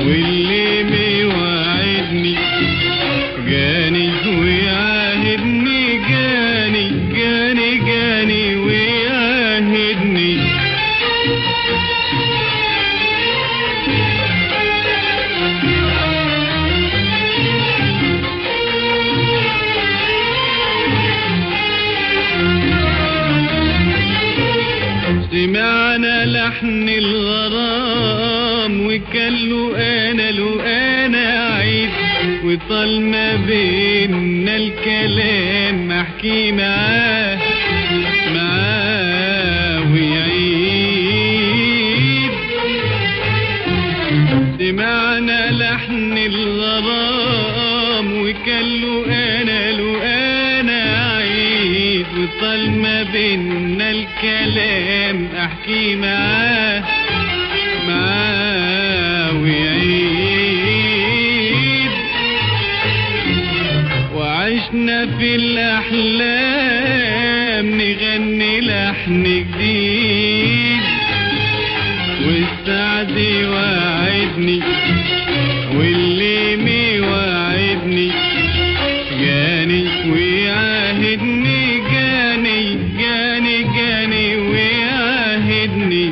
واللي ميوعدني جاني ويعاهدني جاني جاني جاني ويعاهدني سمعنا لحن الغرام وكان له انا له انا عيد وطال ما بينا الكلام احكي معاه معاه ويعيد سمعنا لحن الغرام وكان له انا له انا عيد وطال ما بينا الكلام احكي معاه معاه ويعيد وعشنا في الاحلام نغني لحن جديد والسعد وعدني واللي ميوعدني جاني ويعاهدني جاني جاني جاني ويعاهدني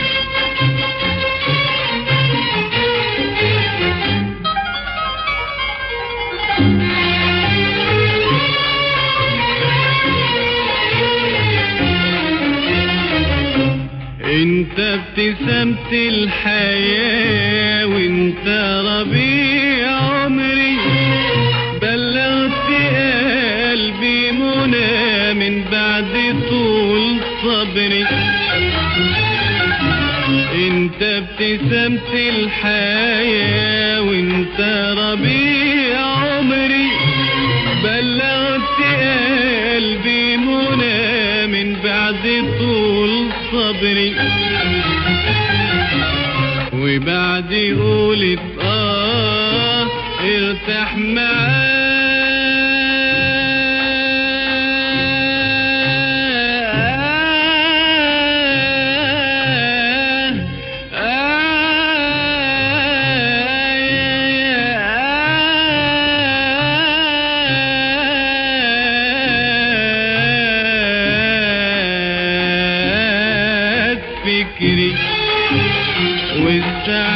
انت ابتسامة الحياة وانت ربيع عمري بلغت قلبي منى من بعد طول صبري انت ابتسامة الحياة وانت ربيع عمري بلغت قلبي منى من بعد طول صبري وبعد قولت اه ارتاح معاه فكري والسعد